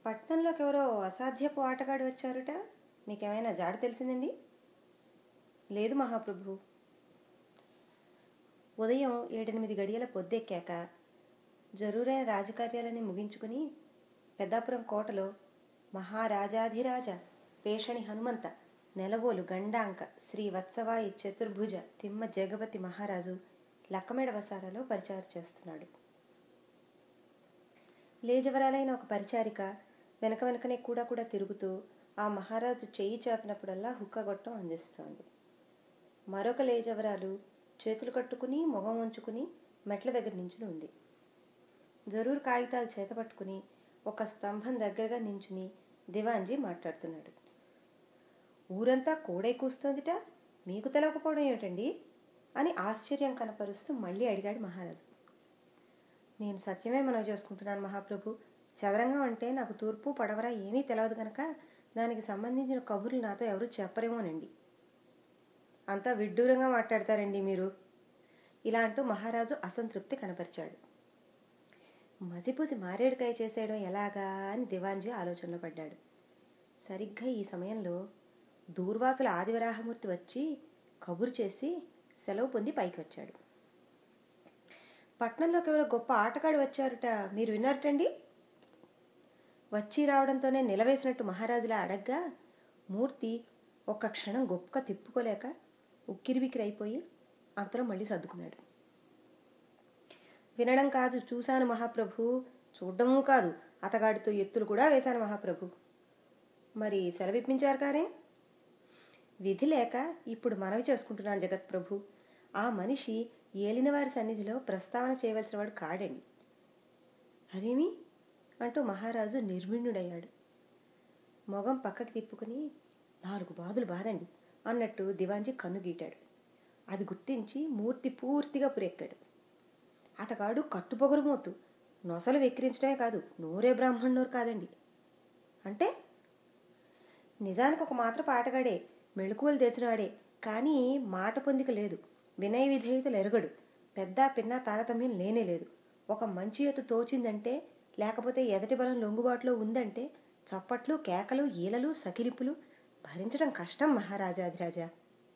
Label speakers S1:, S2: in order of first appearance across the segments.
S1: పట్నంలోకి ఎవరో అసాధ్యపు ఆటగాడు వచ్చారుట మీకేమైనా జాడ తెలిసిందండి లేదు మహాప్రభు ఉదయం ఏడెనిమిది గడియల పొద్దెక్కాక జరూరైన రాజకార్యాలని ముగించుకుని పెద్దాపురం కోటలో మహారాజాధిరాజ పేషణి హనుమంత నెలవోలు గండాంక శ్రీ వత్సవాయి చతుర్భుజ తిమ్మ జగపతి మహారాజు లక్కమేడ వసారాలో పరిచారం చేస్తున్నాడు లేజవరాలైన ఒక పరిచారిక వెనక వెనకనే కూడా కూడా తిరుగుతూ ఆ మహారాజు చెయ్యి చాపినప్పుడల్లా హుక్కగొట్టం అందిస్తోంది మరొక లేజవరాలు చేతులు కట్టుకుని మొగం ఉంచుకుని మెట్ల దగ్గర నించుని ఉంది జరూర్ కాగితాలు చేతపట్టుకుని ఒక స్తంభం దగ్గరగా నించుని దివాంజీ మాట్లాడుతున్నాడు ఊరంతా కోడై కూస్తోందిట మీకు తెలవకపోవడం ఏమిటండి అని ఆశ్చర్యం కనపరుస్తూ మళ్ళీ అడిగాడు మహారాజు నేను సత్యమే మనవి చేసుకుంటున్నాను మహాప్రభు చదరంగం అంటే నాకు తూర్పు పడవర ఏమీ తెలియదు కనుక దానికి సంబంధించిన కబుర్లు నాతో ఎవరు చెప్పరేమోనండి అంతా విడ్డూరంగా మాట్లాడతారండి మీరు ఇలా అంటూ మహారాజు అసంతృప్తి కనపరిచాడు మసిపూసి మారేడుకాయ చేసేయడం ఎలాగా అని దివాంజీ ఆలోచనలో పడ్డాడు సరిగ్గా ఈ సమయంలో దూర్వాసుల ఆదివరాహమూర్తి వచ్చి కబురు చేసి సెలవు పొంది పైకి వచ్చాడు పట్నంలోకి ఎవరో గొప్ప ఆటగాడు వచ్చారుట మీరు విన్నారటండి వచ్చి రావడంతోనే నిలవేసినట్టు మహారాజులా అడగ్గా మూర్తి ఒక్క క్షణం గొప్ప తిప్పుకోలేక ఉక్కిరిబిక్కిరి అయిపోయి అంతలో మళ్ళీ సర్దుకున్నాడు వినడం కాదు చూశాను మహాప్రభు చూడడమూ కాదు అతగాడితో ఎత్తులు కూడా వేశాను మహాప్రభు మరి సెలవిప్పించారు కారే విధి లేక ఇప్పుడు మనవి చేసుకుంటున్నాను జగత్ ప్రభు ఆ మనిషి ఏలినవారి సన్నిధిలో ప్రస్తావన చేయవలసిన వాడు కాడండి అదేమి అంటూ మహారాజు నిర్విణ్ణుడయ్యాడు మొగం పక్కకి తిప్పుకుని నాలుగు బాదులు బాదండి అన్నట్టు దివాంజీ కన్ను గీటాడు అది గుర్తించి మూర్తి పూర్తిగా పురెక్కాడు అతగాడు కట్టుపొగరుమోతు నొసలు వెక్కిరించడమే కాదు నూరే బ్రాహ్మణునోరు కాదండి అంటే నిజానికి ఒక మాత్ర పాటగాడే మెళుకువలు తెచ్చినవాడే కానీ మాట పొందిక లేదు వినయ విధేయతలు ఎరగడు పెద్ద పిన్న తారతమ్యం లేనే లేదు ఒక మంచి ఎత్తు తోచిందంటే లేకపోతే ఎదటి బలం లొంగుబాటులో ఉందంటే చప్పట్లు కేకలు ఈలలు సకిలిపులు భరించడం కష్టం మహారాజాధిరాజా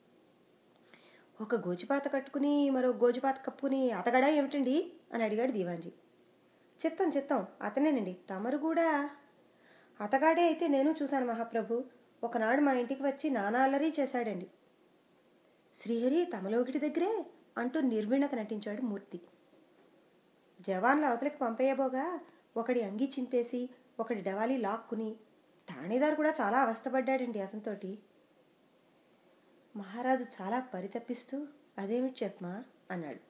S1: ఒక గోచిపాత కట్టుకుని మరో గోచిపాత కప్పుకుని అతగడా ఏమిటండి అని అడిగాడు దీవాంజీ చిత్తం చిత్తం అతనేనండి తమరు కూడా అతగాడే అయితే నేను చూశాను మహాప్రభు ఒకనాడు మా ఇంటికి వచ్చి నానా అల్లరి చేశాడండి శ్రీహరి తమలోకిటి దగ్గరే అంటూ నిర్వీణత నటించాడు మూర్తి జవాన్ల అవతలకి పంపేయబోగా ఒకడి అంగి చింపేసి ఒకడి డవాలి లాక్కుని ఠాణేదారు కూడా చాలా అవస్థపడ్డాడండి అతనితోటి మహారాజు చాలా పరితపిస్తూ అదేమిటి చెప్పమా అన్నాడు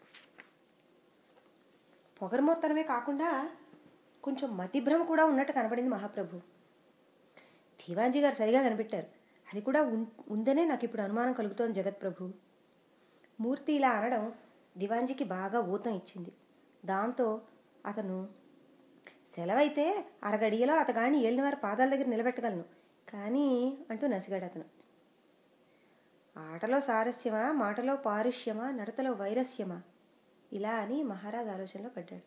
S1: పొగరమోత్తనమే కాకుండా కొంచెం మతిభ్రమ కూడా ఉన్నట్టు కనబడింది మహాప్రభు దివాంజీ గారు సరిగా కనిపెట్టారు అది కూడా ఉందనే నాకు ఇప్పుడు అనుమానం కలుగుతోంది జగత్ప్రభు మూర్తి ఇలా అనడం దివాంజీకి బాగా ఊతం ఇచ్చింది దాంతో అతను సెలవైతే అరగడియలో అతగాని ఏలిన వారి పాదాల దగ్గర నిలబెట్టగలను కానీ అంటూ నసిగాడు అతను ఆటలో సారస్యమా మాటలో పారుష్యమా నడతలో వైరస్యమా ఇలా అని మహారాజ్ ఆలోచనలో పడ్డాడు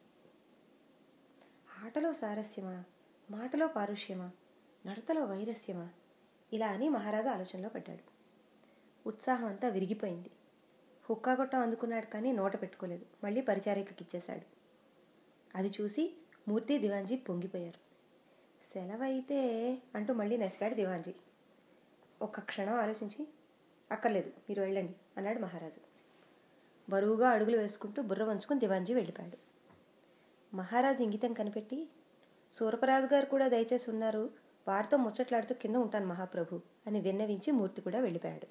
S1: ఆటలో సారస్యమా మాటలో పారుష్యమా నడతలో వైరస్యమా ఇలా అని మహారాజు ఆలోచనలో పడ్డాడు ఉత్సాహం అంతా విరిగిపోయింది హుక్కాగొట్టం అందుకున్నాడు కానీ నోట పెట్టుకోలేదు మళ్ళీ పరిచారికకి ఇచ్చేశాడు అది చూసి మూర్తి దివాంజీ పొంగిపోయారు సెలవైతే అంటూ మళ్ళీ నెసిగాడు దివాంజీ ఒక్క క్షణం ఆలోచించి అక్కర్లేదు మీరు వెళ్ళండి అన్నాడు మహారాజు బరువుగా అడుగులు వేసుకుంటూ బుర్ర వంచుకుని దివాంజీ వెళ్ళిపోయాడు మహారాజు ఇంగితం కనిపెట్టి సూరపరాజు గారు కూడా దయచేసి ఉన్నారు వారితో ముచ్చట్లాడుతూ కింద ఉంటాను మహాప్రభు అని విన్నవించి మూర్తి కూడా వెళ్ళిపోయాడు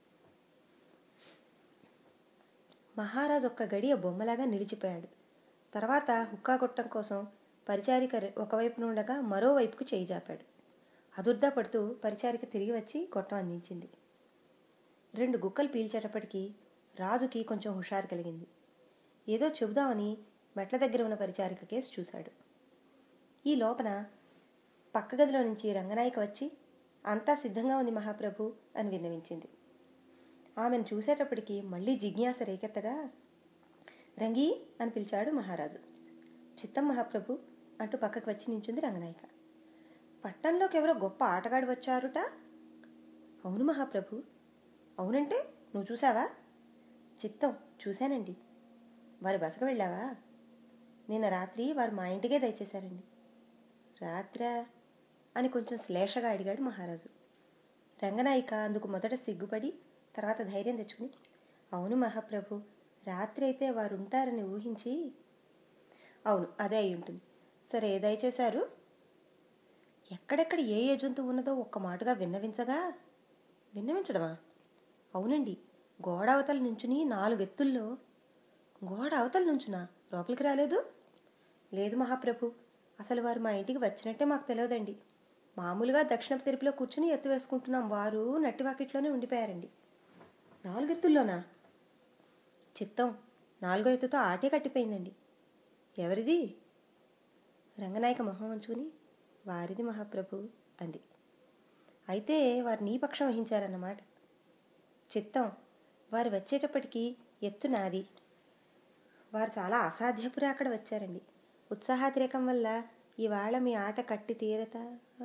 S1: మహారాజు ఒక్క గడియ బొమ్మలాగా నిలిచిపోయాడు తర్వాత హుక్కా కొట్టం కోసం పరిచారిక ఒకవైపు ఉండగా మరోవైపుకు చేయి జాపాడు అదుర్దా పడుతూ పరిచారిక తిరిగి వచ్చి గొట్టం అందించింది రెండు గుక్కలు పీల్చేటప్పటికీ రాజుకి కొంచెం హుషారు కలిగింది ఏదో చెబుదామని మెట్ల దగ్గర ఉన్న పరిచారిక కేసు చూశాడు ఈ లోపల పక్క గదిలో నుంచి రంగనాయక వచ్చి అంతా సిద్ధంగా ఉంది మహాప్రభు అని విన్నవించింది ఆమెను చూసేటప్పటికి మళ్ళీ జిజ్ఞాస రేకెత్తగా రంగి అని పిలిచాడు మహారాజు చిత్తం మహాప్రభు అంటూ పక్కకు వచ్చి నించుంది రంగనాయక పట్టణంలోకి ఎవరో గొప్ప ఆటగాడు వచ్చారుట అవును మహాప్రభు అవునంటే నువ్వు చూసావా చిత్తం చూశానండి వారి బసకు వెళ్ళావా నిన్న రాత్రి వారు మా ఇంటికే దయచేశారండి రాత్రా అని కొంచెం శ్లేషగా అడిగాడు మహారాజు రంగనాయిక అందుకు మొదట సిగ్గుపడి తర్వాత ధైర్యం తెచ్చుకుని అవును మహాప్రభు రాత్రి అయితే వారు ఉంటారని ఊహించి అవును అదే అయి ఉంటుంది సరే దయచేశారు ఎక్కడెక్కడ ఏ ఏ జంతువు ఉన్నదో ఒక్క మాటగా విన్నవించగా విన్నవించడమా అవునండి గోడ అవతల నుంచుని నాలుగు ఎత్తుల్లో గోడ అవతల నుంచునా లోపలికి రాలేదు లేదు మహాప్రభు అసలు వారు మా ఇంటికి వచ్చినట్టే మాకు తెలియదండి మామూలుగా దక్షిణపు తెరుపులో కూర్చుని ఎత్తు వేసుకుంటున్నాం వారు నట్టి వాకిట్లోనే ఉండిపోయారండి నాలుగెత్తుల్లోనా చిత్తం నాలుగో ఎత్తుతో ఆటే కట్టిపోయిందండి ఎవరిది రంగనాయక మొహం ఉంచుకుని వారిది మహాప్రభు అంది అయితే వారు నీ పక్షం వహించారన్నమాట చిత్తం వారు వచ్చేటప్పటికి ఎత్తు నాది వారు చాలా అసాధ్యపురా అక్కడ వచ్చారండి ఉత్సాహాతిరేకం వల్ల ఇవాళ మీ ఆట కట్టి తీరతా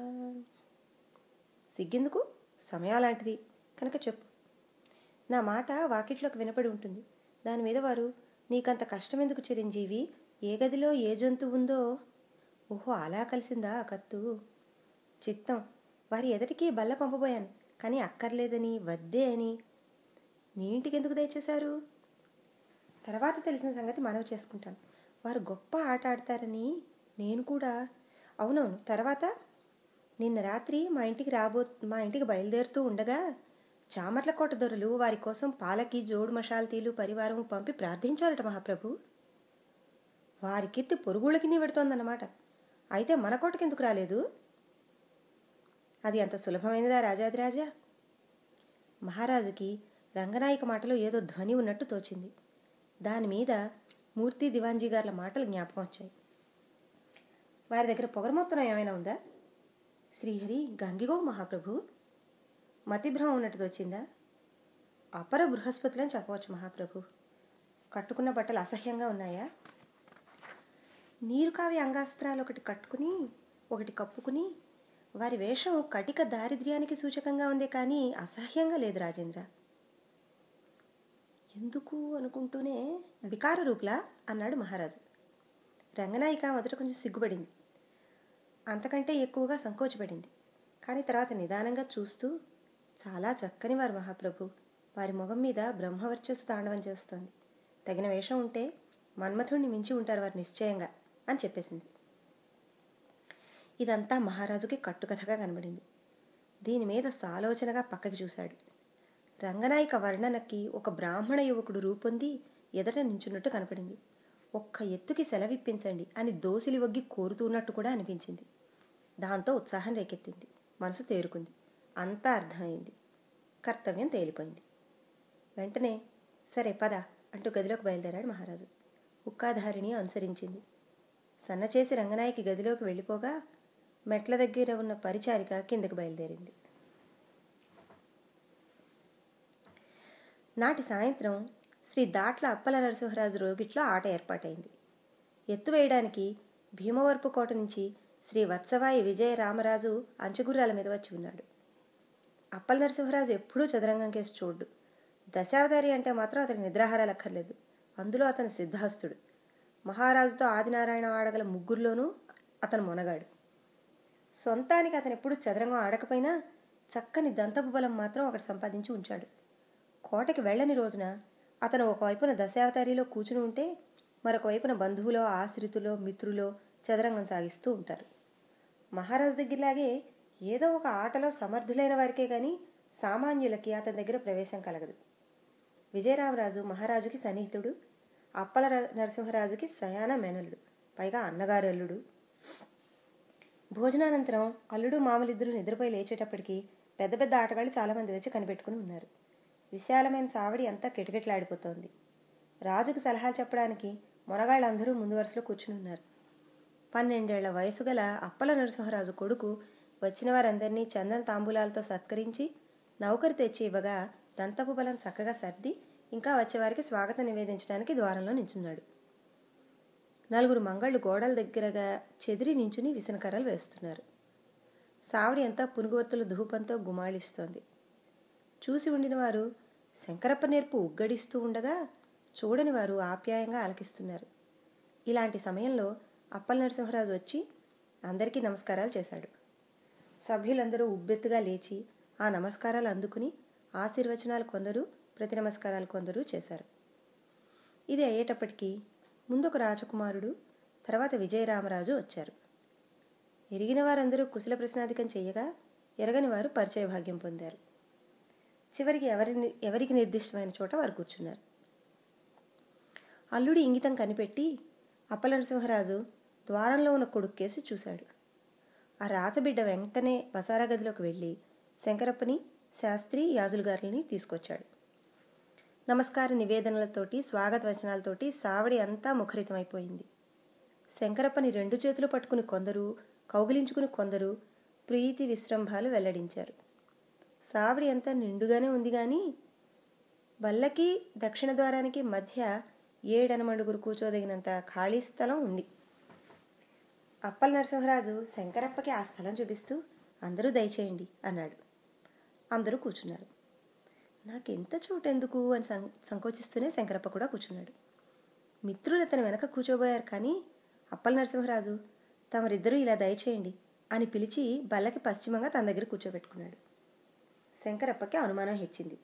S1: సిగ్గెందుకు సమయం అలాంటిది కనుక చెప్పు నా మాట వాకిట్లోకి వినపడి ఉంటుంది దాని మీద వారు నీకంత కష్టం ఎందుకు చిరంజీవి ఏ గదిలో ఏ జంతువు ఉందో ఓహో అలా కలిసిందా ఆ కత్తు చిత్తం వారి ఎదటికి బల్ల పంపబోయాను కానీ అక్కర్లేదని వద్దే అని నీ ఇంటికి ఎందుకు దయచేశారు తర్వాత తెలిసిన సంగతి మనవి చేసుకుంటాను వారు గొప్ప ఆట ఆడతారని నేను కూడా అవునవును తర్వాత నిన్న రాత్రి మా ఇంటికి రాబో మా ఇంటికి బయలుదేరుతూ ఉండగా చామర్లకోట దొరలు వారి కోసం పాలకి జోడు మషాల్తీలు పరివారము పంపి ప్రార్థించారట మహాప్రభు వారి కీర్తి పొరుగుళ్ళకి నీ పెడుతోందన్నమాట అయితే మన కోటకి ఎందుకు రాలేదు అది అంత సులభమైనదా రాజాదిరాజా మహారాజుకి రంగనాయక మాటలో ఏదో ధ్వని ఉన్నట్టు తోచింది దాని మీద మూర్తి దివాన్జీ గార్ల మాటలు జ్ఞాపకం వచ్చాయి వారి దగ్గర పొగరమొత్తనం ఏమైనా ఉందా శ్రీహరి గంగిగో మహాప్రభు మతిభ్రమం ఉన్నట్టు తోచిందా అపర బృహస్పతులని చెప్పవచ్చు మహాప్రభు కట్టుకున్న బట్టలు అసహ్యంగా ఉన్నాయా నీరు కావి అంగాస్త్రాలు ఒకటి కట్టుకుని ఒకటి కప్పుకుని వారి వేషం కటిక దారిద్ర్యానికి సూచకంగా ఉందే కానీ అసహ్యంగా లేదు రాజేంద్ర ఎందుకు అనుకుంటూనే వికార రూపులా అన్నాడు మహారాజు రంగనాయిక మొదట కొంచెం సిగ్గుపడింది అంతకంటే ఎక్కువగా సంకోచపడింది కానీ తర్వాత నిదానంగా చూస్తూ చాలా చక్కని వారు మహాప్రభు వారి మొగం మీద బ్రహ్మవర్చస్సు తాండవం చేస్తోంది తగిన వేషం ఉంటే మన్మథుణ్ణి మించి ఉంటారు వారు నిశ్చయంగా అని చెప్పేసింది ఇదంతా మహారాజుకి కట్టుకథగా కనబడింది దీని మీద సాలోచనగా పక్కకి చూశాడు రంగనాయక వర్ణనకి ఒక బ్రాహ్మణ యువకుడు రూపొంది ఎదట నించున్నట్టు కనపడింది ఒక్క ఎత్తుకి సెలవిప్పించండి అని దోసిలి వగ్గి కోరుతున్నట్టు కూడా అనిపించింది దాంతో ఉత్సాహం రేకెత్తింది మనసు తేరుకుంది అంతా అర్థమైంది కర్తవ్యం తేలిపోయింది వెంటనే సరే పద అంటూ గదిలోకి బయలుదేరాడు మహారాజు ఉక్కాధారిని అనుసరించింది సన్నచేసి రంగనాయకి గదిలోకి వెళ్ళిపోగా మెట్ల దగ్గర ఉన్న పరిచారిక కిందకు బయలుదేరింది నాటి సాయంత్రం శ్రీ దాట్ల అప్పల నరసింహరాజు రోగిట్లో ఆట ఏర్పాటైంది ఎత్తు వేయడానికి భీమవరపు కోట నుంచి శ్రీ వత్సవాయి విజయ రామరాజు అంచుగుర్రాల మీద వచ్చి ఉన్నాడు అప్పల నరసింహరాజు ఎప్పుడూ చదరంగం కేసు చూడ్డు దశావతారి అంటే మాత్రం అతని నిద్రాహారాలు అక్కర్లేదు అందులో అతను సిద్ధాస్తుడు మహారాజుతో ఆదినారాయణ ఆడగల ముగ్గురులోనూ అతను మొనగాడు సొంతానికి అతను ఎప్పుడు చదరంగం ఆడకపోయినా చక్కని దంతపు బలం మాత్రం ఒకటి సంపాదించి ఉంచాడు కోటకి వెళ్ళని రోజున అతను ఒకవైపున దశావతారిలో కూర్చుని ఉంటే మరొక వైపున బంధువులో ఆశ్రితులో మిత్రులో చదరంగం సాగిస్తూ ఉంటారు మహారాజు దగ్గరలాగే ఏదో ఒక ఆటలో సమర్థులైన వారికే కానీ సామాన్యులకి అతని దగ్గర ప్రవేశం కలగదు విజయరామరాజు మహారాజుకి సన్నిహితుడు అప్పల నరసింహరాజుకి సయాన మేనల్లుడు పైగా అన్నగారు అల్లుడు భోజనానంతరం అల్లుడు మామలిద్దరూ నిద్రపోయి లేచేటప్పటికి పెద్ద పెద్ద ఆటగాళ్ళు చాలామంది వచ్చి కనిపెట్టుకుని ఉన్నారు విశాలమైన సావడి అంతా కిటకిటలాడిపోతోంది రాజుకు సలహాలు చెప్పడానికి మొనగాళ్ళందరూ ముందు వరుసలో కూర్చుని ఉన్నారు పన్నెండేళ్ల వయసు గల అప్పల నరసింహరాజు కొడుకు వచ్చిన వారందరినీ చందన తాంబూలాలతో సత్కరించి నౌకరు తెచ్చి ఇవ్వగా దంతపు బలం చక్కగా సర్ది ఇంకా వచ్చేవారికి స్వాగతం నివేదించడానికి ద్వారంలో నించున్నాడు నలుగురు మంగళ్ళు గోడల దగ్గరగా చెదిరి నించుని విసనకర్రలు వేస్తున్నారు సావడి అంతా పునుగువత్తుల ధూపంతో గుమాళిస్తోంది చూసి ఉండిన వారు శంకరప్ప నేర్పు ఉగ్గడిస్తూ ఉండగా చూడని వారు ఆప్యాయంగా ఆలకిస్తున్నారు ఇలాంటి సమయంలో అప్పల నరసింహరాజు వచ్చి అందరికీ నమస్కారాలు చేశాడు సభ్యులందరూ ఉబ్బెత్తుగా లేచి ఆ నమస్కారాలు అందుకుని ఆశీర్వచనాలు కొందరు ప్రతి నమస్కారాలు కొందరు చేశారు ఇది అయ్యేటప్పటికీ ముందొక రాజకుమారుడు తర్వాత విజయరామరాజు వచ్చారు ఎరిగిన వారందరూ కుశల ప్రశ్నాధికం చేయగా ఎరగని వారు పరిచయ భాగ్యం పొందారు చివరికి ఎవరి ఎవరికి నిర్దిష్టమైన చోట వారు కూర్చున్నారు అల్లుడి ఇంగితం కనిపెట్టి అప్పల నరసింహరాజు ద్వారంలో ఉన్న కొడుకు కేసి చూశాడు ఆ రాసబిడ్డ వెంటనే వసారా గదిలోకి వెళ్ళి శంకరప్పని శాస్త్రి యాజులు గారులని తీసుకొచ్చాడు నమస్కార నివేదనలతోటి స్వాగత వచనాలతోటి సావడి అంతా ముఖరితమైపోయింది శంకరప్పని రెండు చేతులు పట్టుకుని కొందరు కౌగిలించుకుని కొందరు ప్రీతి విశ్రంభాలు వెల్లడించారు సావడి అంతా నిండుగానే ఉంది కానీ బల్లకి దక్షిణ ద్వారానికి మధ్య ఏడనమడుగురు కూర్చోదగినంత ఖాళీ స్థలం ఉంది అప్పల నరసింహరాజు శంకరప్పకి ఆ స్థలం చూపిస్తూ అందరూ దయచేయండి అన్నాడు అందరూ కూర్చున్నారు నాకెంత చోటు ఎందుకు అని సం సంకోచిస్తూనే శంకరప్ప కూడా కూర్చున్నాడు మిత్రులు అతని వెనక కూర్చోబోయారు కానీ అప్పల నరసింహరాజు తమరిద్దరూ ఇలా దయచేయండి అని పిలిచి బల్లకి పశ్చిమంగా తన దగ్గర కూర్చోబెట్టుకున్నాడు శంకరప్పకి అనుమానం హెచ్చింది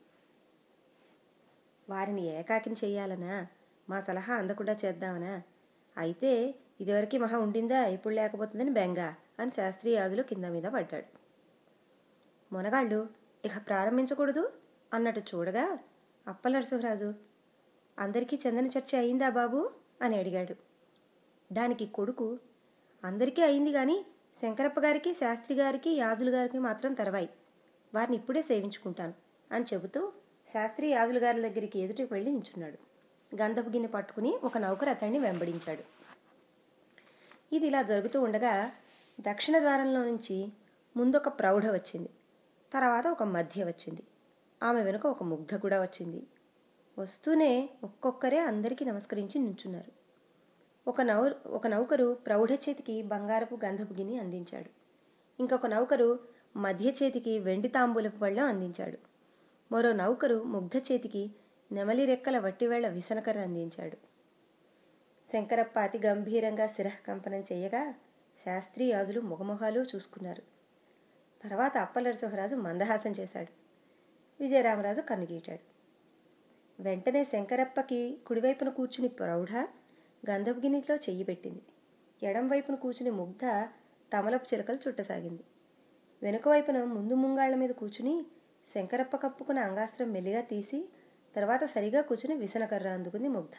S1: వారిని ఏకాకిని చెయ్యాలనా మా సలహా అందకుండా చేద్దామనా అయితే ఇదివరకు మహా ఉండిందా ఇప్పుడు లేకపోతుందని బెంగ అని శాస్త్రీయాదులు కింద మీద పడ్డాడు మొనగాళ్ళు ఇక ప్రారంభించకూడదు అన్నట్టు చూడగా అప్పల నరసింహరాజు అందరికీ చందన చర్చ అయిందా బాబు అని అడిగాడు దానికి కొడుకు అందరికీ అయింది కానీ శంకరప్ప గారికి శాస్త్రి గారికి యాజులు గారికి మాత్రం తర్వాయి వారిని ఇప్పుడే సేవించుకుంటాను అని చెబుతూ శాస్త్రి యాజుల గారి దగ్గరికి ఎదుటికి వెళ్ళి నించున్నాడు గంధపు గిన్నె పట్టుకుని ఒక నౌకరు అతన్ని వెంబడించాడు ఇది ఇలా జరుగుతూ ఉండగా దక్షిణ ద్వారంలో నుంచి ముందొక ప్రౌఢ వచ్చింది తర్వాత ఒక మధ్య వచ్చింది ఆమె వెనుక ఒక ముగ్ధ కూడా వచ్చింది వస్తూనే ఒక్కొక్కరే అందరికీ నమస్కరించి నించున్నారు ఒక నౌ ఒక నౌకరు ప్రౌఢ చేతికి బంగారపు గంధపు గిని అందించాడు ఇంకొక నౌకరు మధ్య చేతికి వెండి తాంబూలపు పళ్ళం అందించాడు మరో నౌకరు ముగ్ధ చేతికి నెమలి రెక్కల వట్టివేళ్ల విసనకర అందించాడు శంకరప్ప అతి గంభీరంగా శిరఃకంపనం చేయగా శాస్త్రి యాజులు ముఖముఖాలు చూసుకున్నారు తర్వాత అప్పల నరసింహరాజు మందహాసం చేశాడు విజయరామరాజు కన్నుగీటాడు వెంటనే శంకరప్పకి కుడివైపున కూర్చుని ప్రౌఢ గంధపు గిన్నెలో చెయ్యి పెట్టింది ఎడం వైపున కూర్చుని ముగ్ధ తమలపు చిలకలు చుట్టసాగింది వెనుక వైపున ముందు ముంగాళ్ల మీద కూర్చుని శంకరప్ప కప్పుకున్న అంగాస్త్రం మెల్లిగా తీసి తర్వాత సరిగా కూర్చుని విసనకర్ర అందుకుంది ముగ్ధ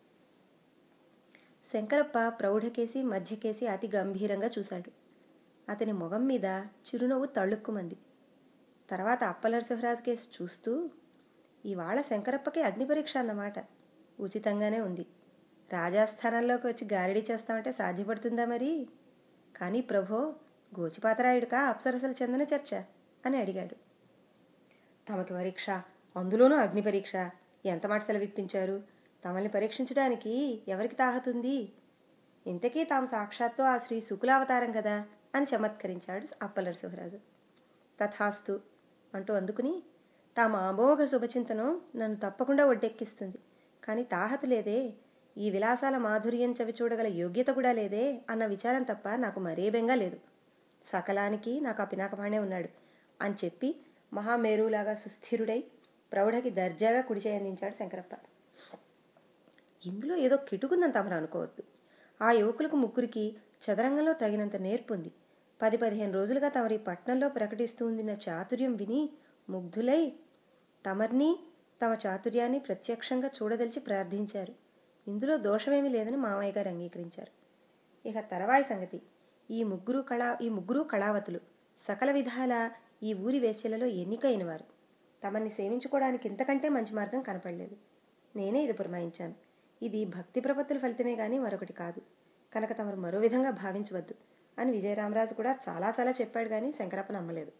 S1: శంకరప్ప ప్రౌఢకేసి మధ్యకేసి అతి గంభీరంగా చూశాడు అతని మొగం మీద చిరునవ్వు తళుక్కుమంది తర్వాత అప్పలరసింహరాజు కేసు చూస్తూ ఇవాళ శంకరప్పకి అగ్ని పరీక్ష అన్నమాట ఉచితంగానే ఉంది రాజాస్థానంలోకి వచ్చి గారడీ చేస్తామంటే సాధ్యపడుతుందా మరి కానీ ప్రభో గోచిపాతరాయుడుకా అప్సరసలు చెందిన చర్చ అని అడిగాడు తమకి పరీక్ష అందులోనూ అగ్ని పరీక్ష ఎంత మాట సెలవిప్పించారు తమల్ని పరీక్షించడానికి ఎవరికి తాహతుంది ఇంతకీ తాము సాక్షాత్తు ఆ శ్రీ శుకులావతారం కదా అని చమత్కరించాడు అప్పలర్ శివరాజు తథాస్తు అంటూ అందుకుని తాము అమోఘ శుభచింతనం నన్ను తప్పకుండా ఒడ్డెక్కిస్తుంది కానీ తాహత లేదే ఈ విలాసాల మాధుర్యం చవి చూడగల యోగ్యత కూడా లేదే అన్న విచారం తప్ప నాకు మరే బెంగా లేదు సకలానికి నాకు ఆ పినాకపాణే ఉన్నాడు అని చెప్పి మహామేరులాగా సుస్థిరుడై ప్రౌఢకి దర్జాగా కుడిచే అందించాడు శంకరప్ప ఇందులో ఏదో కిటుకుందని తమరు అనుకోవద్దు ఆ యువకులకు ముగ్గురికి చదరంగంలో తగినంత నేర్పుంది పది పదిహేను రోజులుగా తమరి పట్నంలో ప్రకటిస్తూ ఉందిన చాతుర్యం విని ముగ్ధులై తమర్ని తమ చాతుర్యాన్ని ప్రత్యక్షంగా చూడదలిచి ప్రార్థించారు ఇందులో దోషమేమీ లేదని మామయ్య గారు అంగీకరించారు ఇక తర్వాయి సంగతి ఈ ముగ్గురు కళా ఈ ముగ్గురు కళావతులు సకల విధాల ఈ ఊరి వేశ్యలలో ఎన్నికైన వారు తమని సేవించుకోవడానికి ఇంతకంటే మంచి మార్గం కనపడలేదు నేనే ఇది పురమాయించాను ఇది భక్తి ప్రపత్తుల ఫలితమే కానీ మరొకటి కాదు కనుక తమరు మరో విధంగా భావించవద్దు అని విజయరామరాజు కూడా చాలాసార్లు చెప్పాడు కానీ శంకరప్ప నమ్మలేదు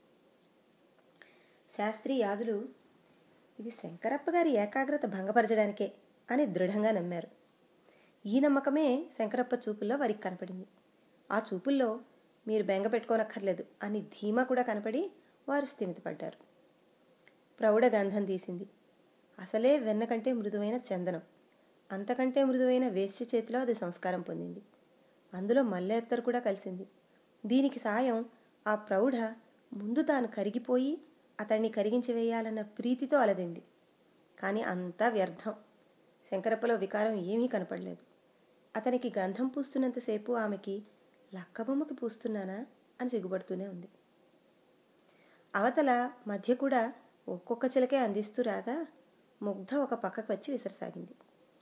S1: శాస్త్రి యాజులు ఇది శంకరప్ప గారి ఏకాగ్రత భంగపరచడానికే అని దృఢంగా నమ్మారు ఈ నమ్మకమే శంకరప్ప చూపుల్లో వారికి కనపడింది ఆ చూపుల్లో మీరు బెంగ పెట్టుకోనక్కర్లేదు అని ధీమా కూడా కనపడి వారు స్థిమితపడ్డారు ప్రౌఢ గంధం తీసింది అసలే వెన్న కంటే మృదువైన చందనం అంతకంటే మృదువైన వేశ్య చేతిలో అది సంస్కారం పొందింది అందులో మల్లెత్తరు కూడా కలిసింది దీనికి సాయం ఆ ప్రౌఢ ముందు తాను కరిగిపోయి అతన్ని కరిగించి వేయాలన్న ప్రీతితో అలదింది కానీ అంతా వ్యర్థం శంకరప్పలో వికారం ఏమీ కనపడలేదు అతనికి గంధం పూస్తున్నంతసేపు ఆమెకి లక్కబొమ్మకి పూస్తున్నానా అని సిగ్గుపడుతూనే ఉంది అవతల మధ్య కూడా ఒక్కొక్క చిలకే అందిస్తూ రాగా ముగ్ధ ఒక పక్కకు వచ్చి విసరసాగింది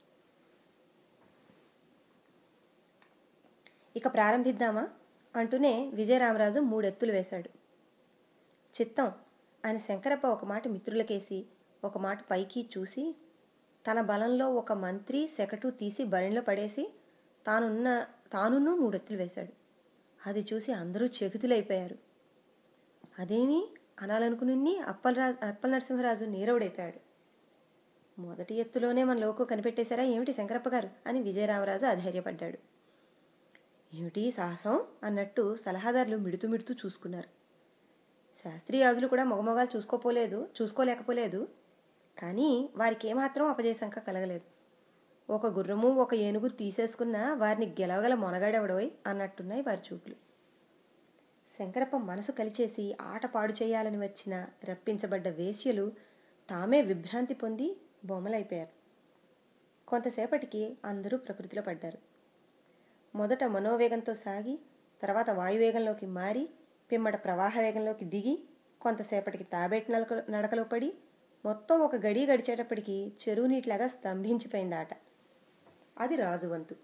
S1: ఇక ప్రారంభిద్దామా అంటూనే విజయరామరాజు మూడెత్తులు వేశాడు చిత్తం అని శంకరప్ప ఒక మాట మిత్రులకేసి ఒక మాట పైకి చూసి తన బలంలో ఒక మంత్రి సెకటు తీసి బరిలో పడేసి తానున్న తానున్నూ మూడెత్తులు వేశాడు అది చూసి అందరూ చెకుతులైపోయారు అదేమి అనాలనుకుని అప్పలరా అప్పల నరసింహరాజు నీరవుడైపోయాడు మొదటి ఎత్తులోనే మన లోకు కనిపెట్టేశారా ఏమిటి శంకరప్ప గారు అని విజయరామరాజు అధైర్యపడ్డాడు ఏమిటి సాహసం అన్నట్టు సలహాదారులు మిడుతూ మిడుతూ చూసుకున్నారు శాస్త్రీయాజులు కూడా మగమగాలు చూసుకోపోలేదు చూసుకోలేకపోలేదు కానీ వారికి ఏమాత్రం అపజయశంక కలగలేదు ఒక గుర్రము ఒక ఏనుగు తీసేసుకున్న వారిని గెలవగల మొనగాడెవడోయ్ అన్నట్టున్నాయి వారి చూపులు శంకరప్ప మనసు కలిచేసి ఆట పాడు చేయాలని వచ్చిన రప్పించబడ్డ వేశ్యలు తామే విభ్రాంతి పొంది బొమ్మలైపోయారు కొంతసేపటికి అందరూ ప్రకృతిలో పడ్డారు మొదట మనోవేగంతో సాగి తర్వాత వాయువేగంలోకి మారి పిమ్మట ప్రవాహ వేగంలోకి దిగి కొంతసేపటికి తాబేటి నడక నడకలో పడి మొత్తం ఒక గడి గడిచేటప్పటికి చెరువు నీటిలాగా స్తంభించిపోయింది ఆట అది రాజు వంతు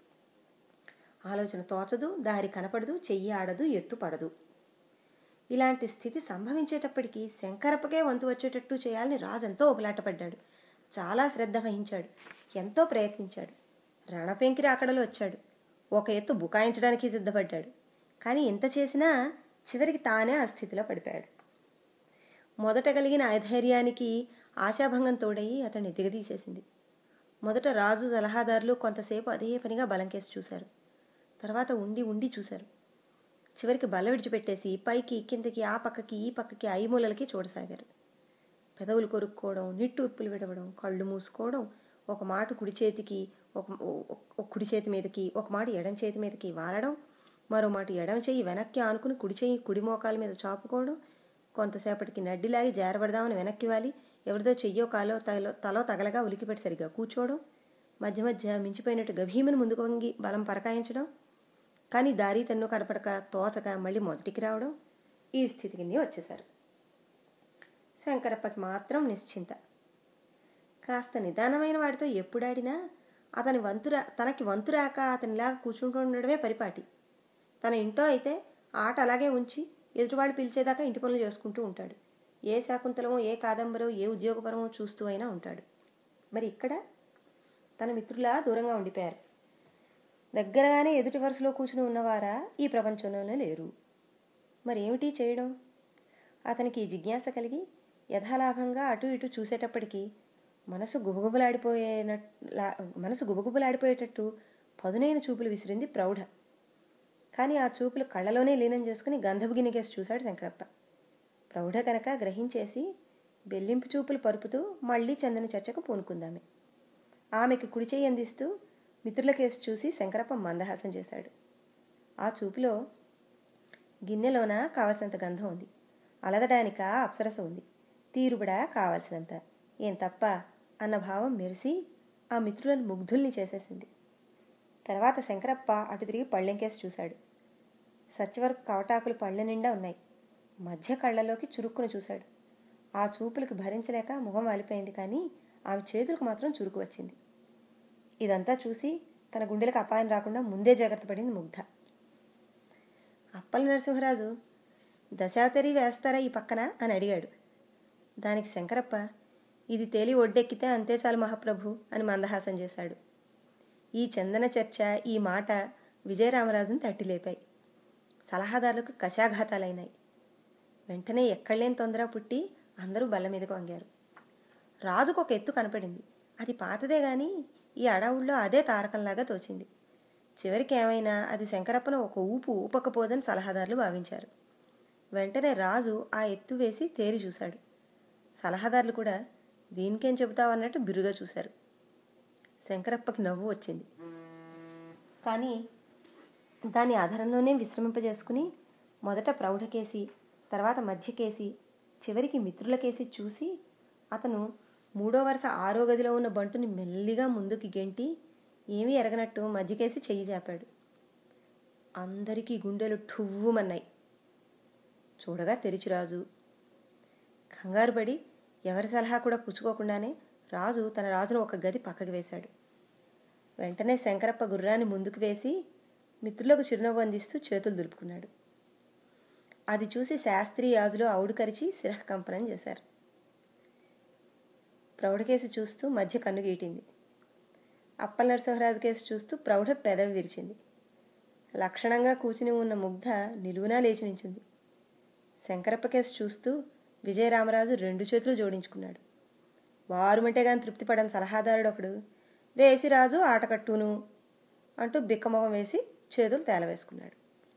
S1: ఆలోచన తోచదు దారి కనపడదు చెయ్యి ఆడదు ఎత్తు పడదు ఇలాంటి స్థితి సంభవించేటప్పటికీ శంకరప్పకే వంతు వచ్చేటట్టు చేయాలని రాజు ఎంతో ఉపలాటపడ్డాడు చాలా శ్రద్ధ వహించాడు ఎంతో ప్రయత్నించాడు రణపెంకిరి అక్కడలో వచ్చాడు ఒక ఎత్తు బుకాయించడానికి సిద్ధపడ్డాడు కానీ ఎంత చేసినా చివరికి తానే ఆ స్థితిలో పడిపోయాడు మొదట కలిగిన అధైర్యానికి ఆశాభంగం తోడయి అతన్ని దిగదీసేసింది మొదట రాజు సలహాదారులు కొంతసేపు అదే పనిగా బలం కేసి చూశారు తర్వాత ఉండి ఉండి చూశారు చివరికి బల విడిచిపెట్టేసి పైకి కిందకి ఆ పక్కకి ఈ పక్కకి ఐ మూలలకి చూడసాగారు పెదవులు కొరుక్కోవడం నిట్టూర్పులు విడవడం కళ్ళు మూసుకోవడం ఒక మాట కుడి చేతికి ఒక ఒక కుడి చేతి మీదకి ఒక మాట ఎడం చేతి మీదకి వాలడం మరో మాట ఎడమ చెయ్యి వెనక్కి ఆనుకుని కుడి చెయ్యి కుడి మోకాల మీద చాపుకోవడం కొంతసేపటికి నడ్డిలాగి జారబడదామని వెనక్కి వాలి ఎవరిదో చెయ్యో కాలో తలో తలో తగలగా ఉలికిపెట్టి సరిగా కూర్చోవడం మధ్య మధ్య మించిపోయినట్టు గభీమని ముందుకు వంగి బలం పరకాయించడం కానీ దారి తన్ను కనపడక తోచక మళ్ళీ మొదటికి రావడం ఈ స్థితికి వచ్చేశారు శంకరప్పకి మాత్రం నిశ్చింత కాస్త నిదానమైన వాడితో ఎప్పుడాడినా అతని వంతురా తనకి వంతురాక అతనిలాగా కూర్చుంటూ ఉండడమే పరిపాటి తన ఇంట్లో అయితే ఆట అలాగే ఉంచి ఎదుటివాళ్ళు పిలిచేదాకా ఇంటి పనులు చేసుకుంటూ ఉంటాడు ఏ శాకుంతలమో ఏ కాదంబరో ఏ ఉద్యోగపరమో చూస్తూ అయినా ఉంటాడు మరి ఇక్కడ తన మిత్రులా దూరంగా ఉండిపోయారు దగ్గరగానే ఎదుటి వరుసలో కూర్చుని ఉన్నవారా ఈ ప్రపంచంలోనే లేరు మరి ఏమిటి చేయడం అతనికి జిజ్ఞాస కలిగి యథాలాభంగా అటు ఇటు చూసేటప్పటికీ మనసు గుబగుబలాడిపోయేన మనసు గుబగుబలాడిపోయేటట్టు పదునైన చూపులు విసిరింది ప్రౌఢ కానీ ఆ చూపులు కళ్ళలోనే లీనం చేసుకుని గంధపు గిన్నెకేసి చూశాడు శంకరప్ప ప్రౌఢ కనుక గ్రహించేసి బెల్లింపు చూపులు పరుపుతూ మళ్ళీ చందన చర్చకు పూనుకుందామే ఆమెకి కుడి చేయి అందిస్తూ మిత్రుల కేసు చూసి శంకరప్ప మందహాసం చేశాడు ఆ చూపులో గిన్నెలోన కావలసినంత గంధం ఉంది అలదడానిక అప్సరస ఉంది తీరుబడా కావలసినంత ఏం తప్ప అన్న భావం మెరిసి ఆ మిత్రులను ముగ్ధుల్ని చేసేసింది తర్వాత శంకరప్ప అటు తిరిగి పళ్ళెంకేసి చూశాడు సత్యవరపు కవటాకులు పళ్ళ నిండా ఉన్నాయి మధ్య కళ్ళలోకి చురుక్కును చూశాడు ఆ చూపులకు భరించలేక ముఖం వాలిపోయింది కానీ ఆమె చేతులకు మాత్రం చురుకు వచ్చింది ఇదంతా చూసి తన గుండెలకు అపాయం రాకుండా ముందే జాగ్రత్త పడింది ముగ్ధ అప్పల నరసింహరాజు దశావతరి వేస్తారా ఈ పక్కన అని అడిగాడు దానికి శంకరప్ప ఇది తేలి ఒడ్డెక్కితే అంతే చాలు మహాప్రభు అని మందహాసం చేశాడు ఈ చందన చర్చ ఈ మాట విజయరామరాజును తట్టిలేపాయి సలహాదారులకు కషాఘాతాలైనాయి వెంటనే ఎక్కడలేని తొందర పుట్టి అందరూ బల్ల మీదకు వంగారు రాజుకు ఒక ఎత్తు కనపడింది అది పాతదే గాని ఈ అడవుల్లో అదే తారకంలాగా తోచింది చివరికి ఏమైనా అది శంకరప్పను ఒక ఊపు ఊపకపోదని సలహాదారులు భావించారు వెంటనే రాజు ఆ ఎత్తు వేసి తేరి చూశాడు సలహాదారులు కూడా దీనికేం చెబుతావు అన్నట్టు బిరుగా చూశారు శంకరప్పకి నవ్వు వచ్చింది కానీ దాని ఆధారంలోనే విశ్రమింపజేసుకుని మొదట ప్రౌఢకేసి తర్వాత మధ్యకేసి చివరికి మిత్రులకేసి చూసి అతను మూడో వరుస ఆరో గదిలో ఉన్న బంటుని మెల్లిగా ముందుకి గెంటి ఏమీ ఎరగనట్టు మధ్యకేసి చెయ్యి చాపాడు అందరికీ గుండెలు ఠువ్వుమన్నాయి చూడగా తెరిచిరాజు కంగారు పడి ఎవరి సలహా కూడా పుచ్చుకోకుండానే రాజు తన రాజును ఒక గది పక్కకి వేశాడు వెంటనే శంకరప్ప గుర్రాన్ని ముందుకు వేసి మిత్రులకు చిరునవ్వు అందిస్తూ చేతులు దులుపుకున్నాడు అది చూసి శాస్త్రి యాజులు అవుడు కరిచి శిరఃకంపనం చేశారు ప్రౌఢకేసి చూస్తూ మధ్య కన్ను గీటింది అప్పల నరసింహరాజు కేసు చూస్తూ ప్రౌఢ పెదవి విరిచింది లక్షణంగా కూర్చుని ఉన్న ముగ్ధ నిలువునా లేచి నించుంది శంకరప్ప కేసు చూస్తూ విజయరామరాజు రెండు చేతులు జోడించుకున్నాడు వారుమంటే గాని తృప్తి పడని సలహాదారుడు ఒకడు వేసి రాజు ఆటకట్టును అంటూ బిక్కమొహం వేసి చేతులు తేలవేసుకున్నాడు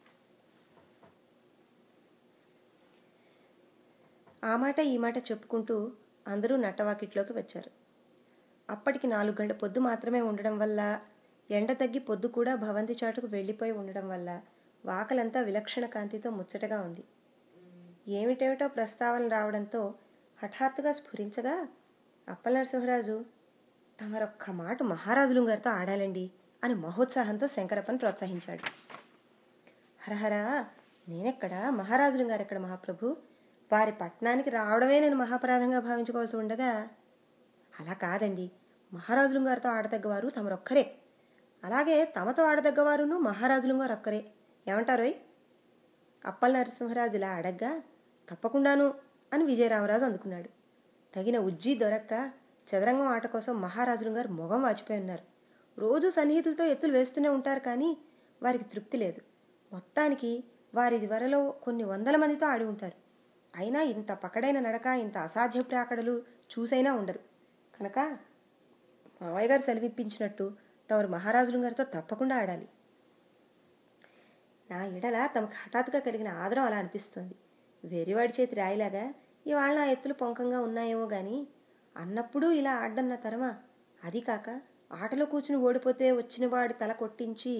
S1: ఆ మాట ఈ మాట చెప్పుకుంటూ అందరూ నట్టవాకిట్లోకి వచ్చారు అప్పటికి నాలుగు గంటల పొద్దు మాత్రమే ఉండడం వల్ల ఎండ తగ్గి పొద్దు కూడా భవంతి చాటుకు వెళ్ళిపోయి ఉండడం వల్ల వాకలంతా విలక్షణ కాంతితో ముచ్చటగా ఉంది ఏమిటేమిటో ప్రస్తావన రావడంతో హఠాత్తుగా స్ఫురించగా అప్పల నరసింహరాజు తమరొక్క మాట మహారాజులు గారితో ఆడాలండి అని మహోత్సాహంతో శంకరప్పని ప్రోత్సహించాడు హరహర నేనెక్కడ మహారాజులు గారు ఎక్కడ మహాప్రభు వారి పట్టణానికి రావడమే నేను మహాపరాధంగా భావించుకోవాల్సి ఉండగా అలా కాదండి మహారాజులు గారితో ఆడదగ్గవారు తమరొక్కరే అలాగే తమతో ఆడదగ్గవారును మహారాజులు గారు ఒక్కరే ఏమంటారోయ్ అప్పల నరసింహరాజు ఇలా అడగ్గా తప్పకుండాను అని విజయరామరాజు అందుకున్నాడు తగిన ఉజ్జి దొరక్క చదరంగం ఆట కోసం మహారాజులు గారు మొగం వాచిపోయి ఉన్నారు రోజు సన్నిహితులతో ఎత్తులు వేస్తూనే ఉంటారు కానీ వారికి తృప్తి లేదు మొత్తానికి వారి వరలో కొన్ని వందల మందితో ఆడి ఉంటారు అయినా ఇంత పకడైన నడక ఇంత అసాధ్య ప్రాకడలు చూసైనా ఉండరు కనుక మావయ్య గారు సెలవిప్పించినట్టు తమరు మహారాజులు గారితో తప్పకుండా ఆడాలి నా ఎడల తమకు హఠాత్తుగా కలిగిన ఆదరం అలా అనిపిస్తుంది వెరివాడి చేతి రాయిలాగా ఇవాళ నా ఎత్తులు పొంకంగా ఉన్నాయేమో గాని అన్నప్పుడు ఇలా ఆడ్డన్న తరమా అది కాక ఆటలో కూర్చుని ఓడిపోతే వచ్చిన వాడి తల కొట్టించి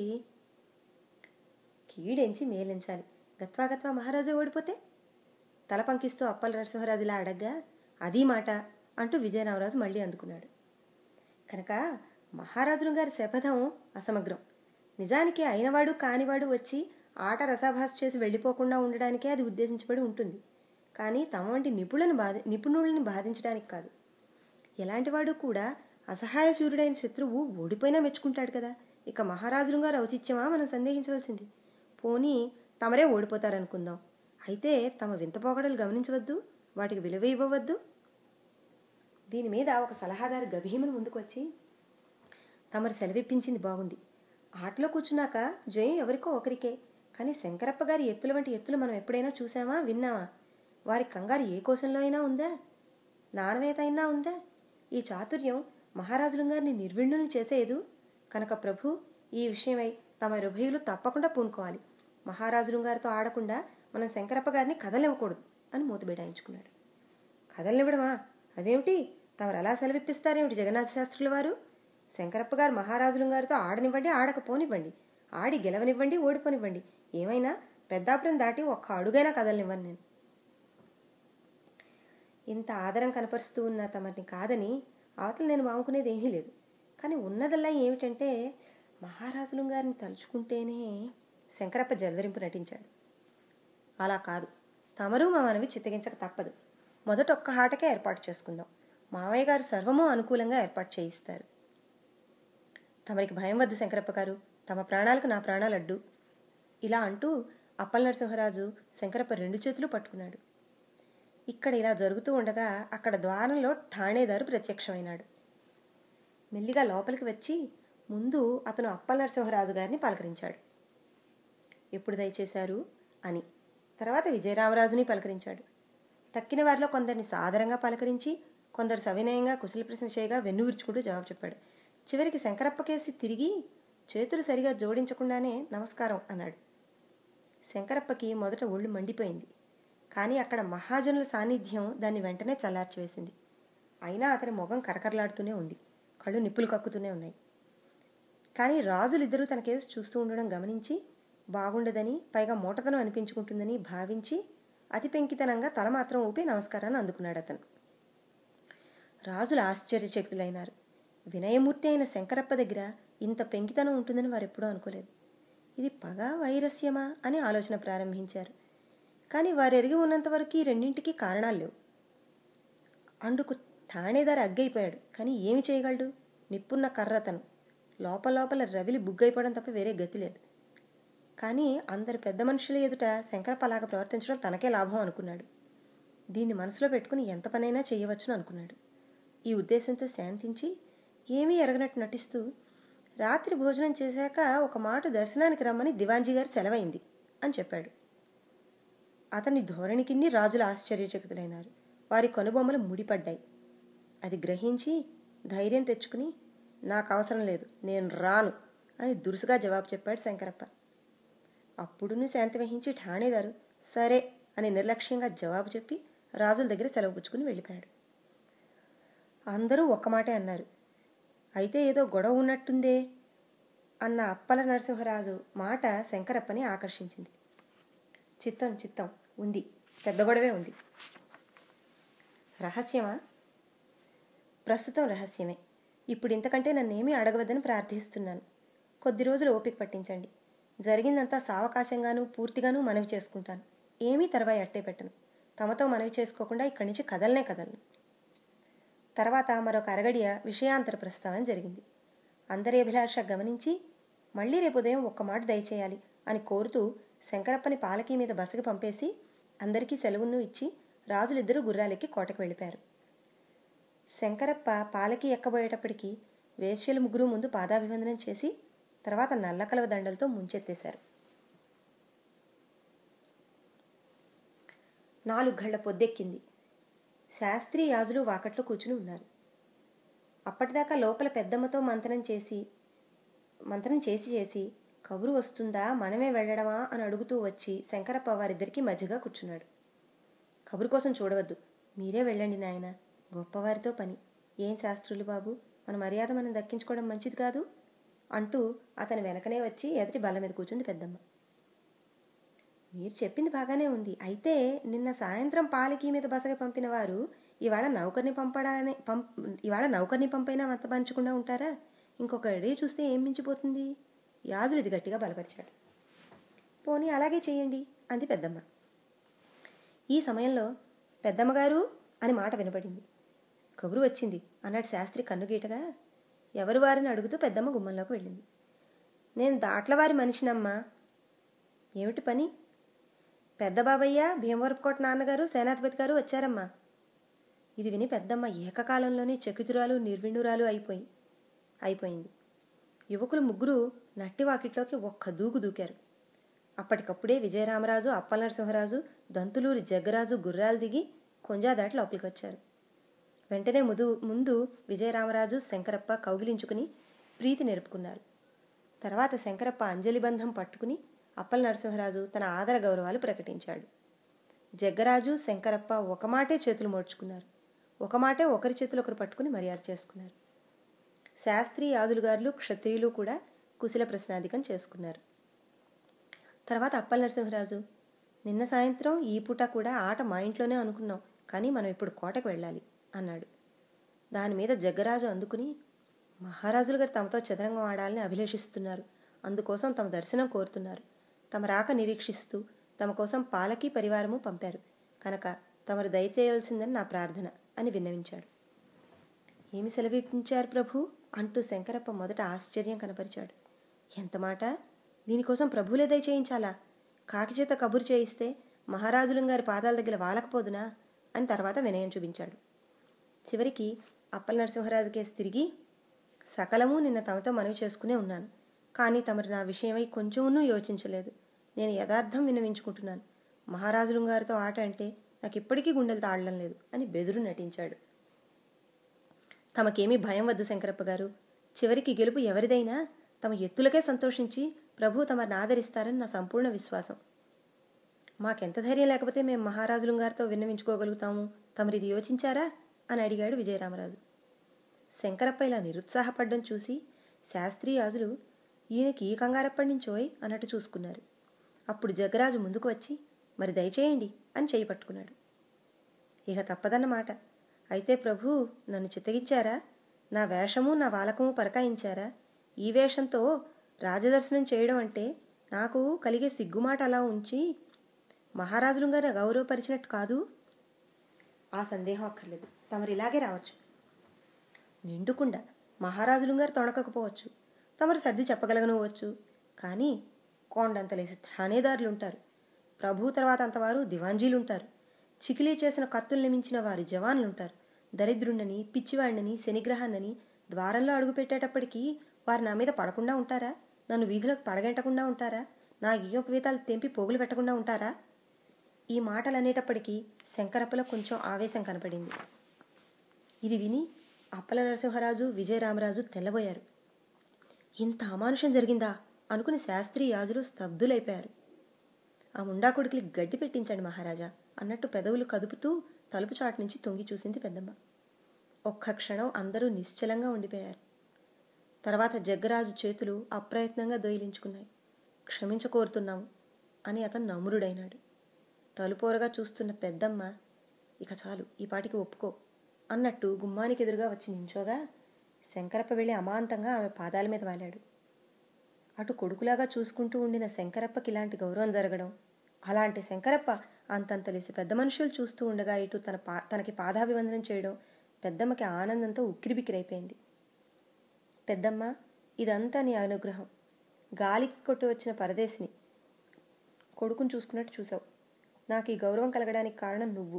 S1: కీడెంచి మేలించాలి గత్వా గత్వా మహారాజు ఓడిపోతే తల పంకిస్తూ అప్పల నరసింహరాజు ఇలా అడగ్గా అది మాట అంటూ విజయరామరాజు మళ్ళీ అందుకున్నాడు కనుక మహారాజులు గారి శపథం అసమగ్రం నిజానికి అయినవాడు కానివాడు వచ్చి ఆట రసాభాస చేసి వెళ్ళిపోకుండా ఉండడానికే అది ఉద్దేశించబడి ఉంటుంది కానీ తమ వంటి నిపుణులను బాధ నిపుణులను బాధించడానికి కాదు ఎలాంటివాడు కూడా అసహాయ సూర్యుడైన శత్రువు ఓడిపోయినా మెచ్చుకుంటాడు కదా ఇక మహారాజులు గారు ఔచిత్యమా మనం సందేహించవలసింది పోనీ తమరే ఓడిపోతారనుకుందాం అయితే తమ వింత పోగడలు గమనించవద్దు వాటికి విలువ ఇవ్వవద్దు దీని మీద ఒక సలహాదారు గభీమను ముందుకు వచ్చి తమరు సెలవిప్పించింది బాగుంది ఆటలో కూర్చున్నాక జయం ఎవరికో ఒకరికే కానీ శంకరప్ప గారి ఎత్తుల వంటి ఎత్తులు మనం ఎప్పుడైనా చూసామా విన్నామా వారి కంగారు ఏ కోశంలో అయినా ఉందా నానవేత అయినా ఉందా ఈ చాతుర్యం మహారాజులు గారిని నిర్విణ్ణులు చేసేదు కనుక ప్రభు ఈ విషయమై తమ రుభయులు తప్పకుండా పూనుకోవాలి మహారాజులు గారితో ఆడకుండా మనం శంకరప్ప గారిని కదలనివ్వకూడదు అని మూత బిడాయించుకున్నాడు కదలనివ్వడమా అదేమిటి తమరు అలా సెలవిప్పిస్తారేమిటి జగన్నాథ శాస్త్రుల వారు శంకరప్ప గారు మహారాజులు గారితో ఆడనివ్వండి ఆడకపోనివ్వండి ఆడి గెలవనివ్వండి ఓడిపోనివ్వండి ఏమైనా పెద్దాపురం దాటి ఒక్క అడుగైనా కదలనివ్వను నేను ఇంత ఆదరం కనపరుస్తూ ఉన్న తమని కాదని అవతల నేను మాముకునేది ఏమీ లేదు కానీ ఉన్నదల్లా ఏమిటంటే మహారాజులు గారిని తలుచుకుంటేనే శంకరప్ప జలధరింపు నటించాడు అలా కాదు తమరు మా మనవి చిత్తగించక తప్పదు మొదట ఒక్క ఆటకే ఏర్పాటు చేసుకుందాం మావయ్య గారు సర్వము అనుకూలంగా ఏర్పాటు చేయిస్తారు తమరికి భయం వద్దు శంకరప్ప గారు తమ ప్రాణాలకు నా ప్రాణాలు అడ్డు ఇలా అంటూ అప్పల నరసింహరాజు శంకరప్ప రెండు చేతులు పట్టుకున్నాడు ఇక్కడ ఇలా జరుగుతూ ఉండగా అక్కడ ద్వారంలో ఠాణేదారు ప్రత్యక్షమైనాడు మెల్లిగా లోపలికి వచ్చి ముందు అతను అప్పల నరసింహరాజు గారిని పలకరించాడు ఎప్పుడు దయచేశారు అని తర్వాత విజయరామరాజుని పలకరించాడు తక్కిన వారిలో కొందరిని సాదరంగా పలకరించి కొందరు సవినయంగా కుశల ప్రశ్న చేయగా వెన్ను విరుచుకుంటూ జవాబు చెప్పాడు చివరికి శంకరప్ప కేసి తిరిగి చేతులు సరిగా జోడించకుండానే నమస్కారం అన్నాడు శంకరప్పకి మొదట ఒళ్ళు మండిపోయింది కానీ అక్కడ మహాజనుల సాన్నిధ్యం దాన్ని వెంటనే చల్లార్చివేసింది అయినా అతని మొగం కరకరలాడుతూనే ఉంది కళ్ళు నిప్పులు కక్కుతూనే ఉన్నాయి కానీ రాజులిద్దరూ తనకేసి చూస్తూ ఉండడం గమనించి బాగుండదని పైగా మూటతనం అనిపించుకుంటుందని భావించి అతి పెంకితనంగా తల మాత్రం ఊపి నమస్కారాన్ని అందుకున్నాడు అతను రాజులు ఆశ్చర్యచకితులైనారు వినయమూర్తి అయిన శంకరప్ప దగ్గర ఇంత పెంకితనం ఉంటుందని వారు ఎప్పుడూ అనుకోలేదు ఇది పగ వైరస్యమా అని ఆలోచన ప్రారంభించారు కానీ వారు ఎరిగి ఉన్నంతవరకు ఈ రెండింటికి కారణాలు లేవు అందుకు ఠాణేదారు అగ్గైపోయాడు కానీ ఏమి చేయగలడు నిప్పున్న కర్రతను లోపల లోపల రవిలి బుగ్గైపోవడం తప్ప వేరే గతి లేదు కానీ అందరి పెద్ద మనుషుల ఎదుట శంకరప్ప అలాగా ప్రవర్తించడం తనకే లాభం అనుకున్నాడు దీన్ని మనసులో పెట్టుకుని ఎంత పనైనా చేయవచ్చును అనుకున్నాడు ఈ ఉద్దేశంతో శాంతించి ఏమీ ఎరగనట్టు నటిస్తూ రాత్రి భోజనం చేశాక ఒక మాట దర్శనానికి రమ్మని దివాంజీ గారు సెలవైంది అని చెప్పాడు అతని ధోరణికిన్ని రాజులు ఆశ్చర్యచకితులైనారు వారి కనుబొమ్మలు ముడిపడ్డాయి అది గ్రహించి ధైర్యం తెచ్చుకుని నాకు అవసరం లేదు నేను రాను అని దురుసుగా జవాబు చెప్పాడు శంకరప్ప అప్పుడును శాంతి వహించి ఠాణేదారు సరే అని నిర్లక్ష్యంగా జవాబు చెప్పి రాజుల దగ్గర సెలవు పుచ్చుకుని వెళ్ళిపోయాడు అందరూ ఒక్క మాటే అన్నారు అయితే ఏదో గొడవ ఉన్నట్టుందే అన్న అప్పల నరసింహరాజు మాట శంకరప్పని ఆకర్షించింది చిత్తం చిత్తం ఉంది పెద్ద గొడవే ఉంది రహస్యమా ప్రస్తుతం రహస్యమే ఇప్పుడు ఇంతకంటే నన్నేమీ అడగవద్దని ప్రార్థిస్తున్నాను కొద్ది రోజులు ఓపిక పట్టించండి జరిగిందంతా సావకాశంగానూ పూర్తిగానూ మనవి చేసుకుంటాను ఏమీ తర్వాయి అట్టే పెట్టను తమతో మనవి చేసుకోకుండా ఇక్కడి నుంచి కదలనే కదలను తర్వాత మరొక అరగడియ విషయాంతర ప్రస్తావన జరిగింది అందరి అభిలాష గమనించి మళ్ళీ రేపు ఉదయం ఒక్క మాట దయచేయాలి అని కోరుతూ శంకరప్పని పాలకీ మీద బసకి పంపేసి అందరికీ సెలవును ఇచ్చి రాజులిద్దరూ గుర్రాలెక్కి కోటకు వెళ్ళిపోయారు శంకరప్ప పాలకీ ఎక్కబోయేటప్పటికి వేశ్యలు ముగ్గురు ముందు పాదాభివందనం చేసి తర్వాత నల్లకలవ దండలతో ముంచెత్తేశారు నాలుగు గళ్ల పొద్దెక్కింది శాస్త్రి యాజులు వాకట్లో కూర్చుని ఉన్నారు అప్పటిదాకా లోపల పెద్దమ్మతో మంత్రం చేసి మంత్రం చేసి చేసి కబురు వస్తుందా మనమే వెళ్ళడమా అని అడుగుతూ వచ్చి శంకరప్ప వారిద్దరికీ మధ్యగా కూర్చున్నాడు కబురు కోసం చూడవద్దు మీరే వెళ్ళండి నాయన గొప్పవారితో పని ఏం శాస్త్రులు బాబు మన మర్యాద మనం దక్కించుకోవడం మంచిది కాదు అంటూ అతని వెనకనే వచ్చి ఎదుటి బల్ల మీద కూర్చుంది పెద్దమ్మ మీరు చెప్పింది బాగానే ఉంది అయితే నిన్న సాయంత్రం పాలకీ మీద బసగా పంపిన వారు ఇవాళ నౌకర్ని పంపడానే పంప్ ఇవాళ నౌకర్ని పంపైనా వంత పంచకుండా ఉంటారా ఇంకొక అడి చూస్తే ఏం మించిపోతుంది యాజులు ఇది గట్టిగా బలపరిచాడు పోనీ అలాగే చేయండి అంది పెద్దమ్మ ఈ సమయంలో పెద్దమ్మగారు అని మాట వినపడింది కబురు వచ్చింది అన్నాడు శాస్త్రి కన్నుగీటగా ఎవరు వారిని అడుగుతూ పెద్దమ్మ గుమ్మంలోకి వెళ్ళింది నేను దాట్లవారి మనిషినమ్మా ఏమిటి పని పెద్ద బాబయ్య భీమవరపుకోట నాన్నగారు సేనాధిపతి గారు వచ్చారమ్మా ఇది విని పెద్దమ్మ ఏకకాలంలోనే చకితురాలు నిర్విణురాలు అయిపోయి అయిపోయింది యువకులు ముగ్గురు నట్టి వాకిట్లోకి ఒక్క దూకు దూకారు అప్పటికప్పుడే విజయరామరాజు అప్పల నరసింహరాజు దంతులూరి జగ్గరాజు గుర్రాలు దిగి కొంజా దాటి లోపలికి వచ్చారు వెంటనే ముదు ముందు విజయరామరాజు శంకరప్ప కౌగిలించుకుని ప్రీతి నేర్పుకున్నారు తర్వాత శంకరప్ప అంజలి బంధం పట్టుకుని అప్పల నరసింహరాజు తన ఆదర గౌరవాలు ప్రకటించాడు జగ్గరాజు శంకరప్ప ఒక మాటే చేతులు మోడ్చుకున్నారు ఒక మాటే ఒకరి చేతులు ఒకరు పట్టుకుని మర్యాద చేసుకున్నారు శాస్త్రి యాదులుగారులు క్షత్రియులు కూడా కుశల ప్రశ్నాధికం చేసుకున్నారు తర్వాత అప్పల నరసింహరాజు నిన్న సాయంత్రం ఈ పూట కూడా ఆట మా ఇంట్లోనే అనుకున్నాం కానీ మనం ఇప్పుడు కోటకు వెళ్ళాలి అన్నాడు దాని మీద జగ్గరాజు అందుకుని మహారాజులు గారు తమతో చదరంగం ఆడాలని అభిలేషిస్తున్నారు అందుకోసం తమ దర్శనం కోరుతున్నారు తమ రాక నిరీక్షిస్తూ తమ కోసం పాలకీ పరివారము పంపారు కనుక తమరు దయచేయవలసిందని నా ప్రార్థన అని విన్నవించాడు ఏమి సెలవిప్పించారు ప్రభు అంటూ శంకరప్ప మొదట ఆశ్చర్యం కనపరిచాడు ఎంత మాట దీనికోసం ప్రభువులే దయచేయించాలా కాకి చేత కబురు చేయిస్తే మహారాజులం గారి పాదాల దగ్గర వాలకపోదునా అని తర్వాత వినయం చూపించాడు చివరికి అప్పల నరసింహరాజు కేసు తిరిగి సకలము నిన్న తమతో మనవి చేసుకునే ఉన్నాను కానీ తమరు నా విషయమై కొంచెమునూ యోచించలేదు నేను యథార్థం విన్నవించుకుంటున్నాను మహారాజులం గారితో ఆట అంటే నాకు ఇప్పటికీ గుండెలు తాడడం లేదు అని బెదురు నటించాడు తమకేమీ భయం వద్దు శంకరప్ప గారు చివరికి గెలుపు ఎవరిదైనా తమ ఎత్తులకే సంతోషించి ప్రభు తమరిని ఆదరిస్తారని నా సంపూర్ణ విశ్వాసం మాకెంత ధైర్యం లేకపోతే మేము మహారాజులు గారితో విన్నవించుకోగలుగుతాము తమరిది యోచించారా అని అడిగాడు విజయరామరాజు శంకరప్ప ఇలా నిరుత్సాహపడ్డం చూసి శాస్త్రి రాజులు ఈయనకి ఈ కంగారెప్పటి నుంచోయ్ అన్నట్టు చూసుకున్నారు అప్పుడు జగరాజు ముందుకు వచ్చి మరి దయచేయండి అని చేయి పట్టుకున్నాడు ఇక తప్పదన్నమాట అయితే ప్రభు నన్ను చిత్తగిచ్చారా నా వేషము నా వాలకము పరకాయించారా ఈ వేషంతో రాజదర్శనం చేయడం అంటే నాకు కలిగే సిగ్గుమాట అలా ఉంచి మహారాజులు గారు గౌరవపరిచినట్టు కాదు ఆ సందేహం అక్కర్లేదు తమరు ఇలాగే రావచ్చు నిండుకుండా మహారాజులు గారు తొణకకపోవచ్చు తమరు సర్ది చెప్పగలగనవచ్చు కానీ కొండంతలేసి థానేదారులు ఉంటారు ప్రభు తర్వాత అంతవారు దివాంజీలు ఉంటారు చికిలీ చేసిన కత్తుల్ని మించిన వారు జవాన్లు ఉంటారు దరిద్రుండని పిచ్చివాడినని శనిగ్రహాన్నని ద్వారంలో అడుగుపెట్టేటప్పటికీ వారు నా మీద పడకుండా ఉంటారా నన్ను వీధిలోకి పడగెట్టకుండా ఉంటారా నా ఈయోపవేతాలు తెంపి పోగులు పెట్టకుండా ఉంటారా ఈ మాటలు అనేటప్పటికీ శంకరప్పలో కొంచెం ఆవేశం కనపడింది ఇది విని అప్పల నరసింహరాజు విజయరామరాజు తెల్లబోయారు ఇంత అమానుషం జరిగిందా అనుకుని శాస్త్రి యాజులు స్తబ్దులైపోయారు ఆ ముండా కొడుకులకి గడ్డి పెట్టించండి మహారాజా అన్నట్టు పెదవులు కదుపుతూ తలుపు చాటు నుంచి తొంగి చూసింది పెద్దమ్మ ఒక్క క్షణం అందరూ నిశ్చలంగా ఉండిపోయారు తర్వాత జగ్గరాజు చేతులు అప్రయత్నంగా దొయిలించుకున్నాయి క్షమించకోరుతున్నాము అని అతను నమ్రుడైనాడు తలుపోరగా చూస్తున్న పెద్దమ్మ ఇక చాలు ఈ పాటికి ఒప్పుకో అన్నట్టు గుమ్మానికి ఎదురుగా వచ్చి నించోగా శంకరప్ప వెళ్ళి అమాంతంగా ఆమె పాదాల మీద వాలాడు అటు కొడుకులాగా చూసుకుంటూ ఉండిన శంకరప్పకి ఇలాంటి గౌరవం జరగడం అలాంటి శంకరప్ప అంతంతలేసి పెద్ద మనుషులు చూస్తూ ఉండగా ఇటు తన పా తనకి పాదాభివందనం చేయడం పెద్దమ్మకి ఆనందంతో ఉక్కిరిబిక్కిరైపోయింది పెద్దమ్మ ఇదంతా నీ అనుగ్రహం గాలికి కొట్టి వచ్చిన పరదేశిని కొడుకుని చూసుకున్నట్టు చూసావు నాకు ఈ గౌరవం కలగడానికి కారణం నువ్వు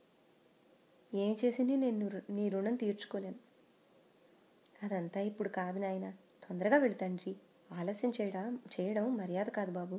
S1: ఏమి చేసింది నేను నీ రుణం తీర్చుకోలేను అదంతా ఇప్పుడు కాదు నాయన తొందరగా వెళ్ళు తండ్రి ఆలస్యం చేయడం చేయడం మర్యాద కాదు బాబు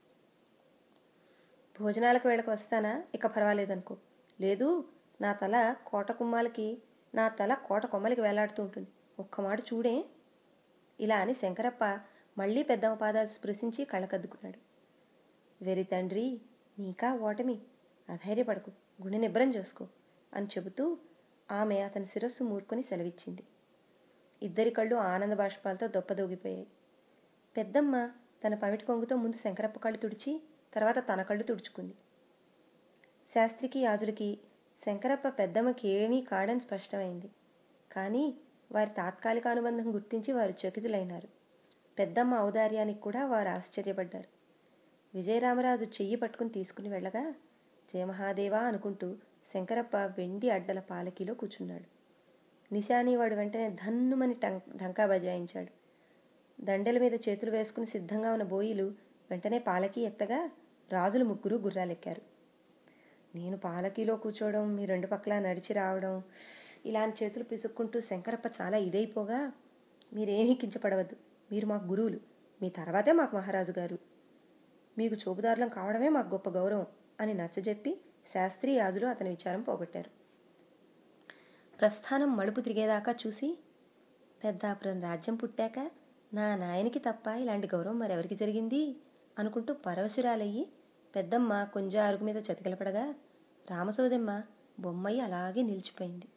S1: భోజనాలకు వెళ్ళక వస్తానా ఇక పర్వాలేదనుకో లేదు నా తల కోట కుమ్మాలకి నా తల కోట కొమ్మలకి వేలాడుతూ ఉంటుంది ఒక్క మాట చూడే ఇలా అని శంకరప్ప మళ్ళీ పెద్దమ్మ పాదాలు స్పృశించి కళ్ళకద్దుకున్నాడు వెరి తండ్రి నీకా ఓటమి అధైర్యపడకు గుండె నిబ్బరం చేసుకో అని చెబుతూ ఆమె అతని శిరస్సు మూర్కొని సెలవిచ్చింది ఇద్దరి కళ్ళు ఆనంద బాష్పాలతో దొప్పదూగిపోయాయి పెద్దమ్మ తన పమిటి కొంగుతో ముందు శంకరప్ప కళ్ళు తుడిచి తర్వాత తన కళ్ళు తుడుచుకుంది శాస్త్రికి యాజులకి శంకరప్ప పెద్దమ్మకి ఏమీ కాడని స్పష్టమైంది కానీ వారి తాత్కాలిక అనుబంధం గుర్తించి వారు చకితులైనారు పెద్దమ్మ ఔదార్యానికి కూడా వారు ఆశ్చర్యపడ్డారు విజయరామరాజు చెయ్యి పట్టుకుని తీసుకుని వెళ్ళగా జయమహాదేవా అనుకుంటూ శంకరప్ప వెండి అడ్డల పాలకీలో కూర్చున్నాడు నిశానీవాడు వెంటనే ధన్నుమని టం ఢంకా బజాయించాడు దండెల మీద చేతులు వేసుకుని సిద్ధంగా ఉన్న బోయిలు వెంటనే పాలకీ ఎత్తగా రాజులు ముగ్గురు గుర్రాలెక్కారు నేను పాలకీలో కూర్చోవడం మీ రెండు పక్కల నడిచి రావడం ఇలాంటి చేతులు పిసుక్కుంటూ శంకరప్ప చాలా ఇదైపోగా మీరేమీ కించపడవద్దు మీరు మాకు గురువులు మీ తర్వాతే మాకు మహారాజు గారు మీకు చూపుదారులం కావడమే మాకు గొప్ప గౌరవం అని నచ్చజెప్పి శాస్త్రి యాజులు అతని విచారం పోగొట్టారు ప్రస్థానం మలుపు తిరిగేదాకా చూసి పెద్దాపురం రాజ్యం పుట్టాక నా నాయనికి తప్ప ఇలాంటి గౌరవం మరెవరికి జరిగింది అనుకుంటూ పరవశురాలయ్యి పెద్దమ్మ కొంచెం అరుగు మీద చతికిలపడగా రామసోదమ్మ బొమ్మయ్య అలాగే నిలిచిపోయింది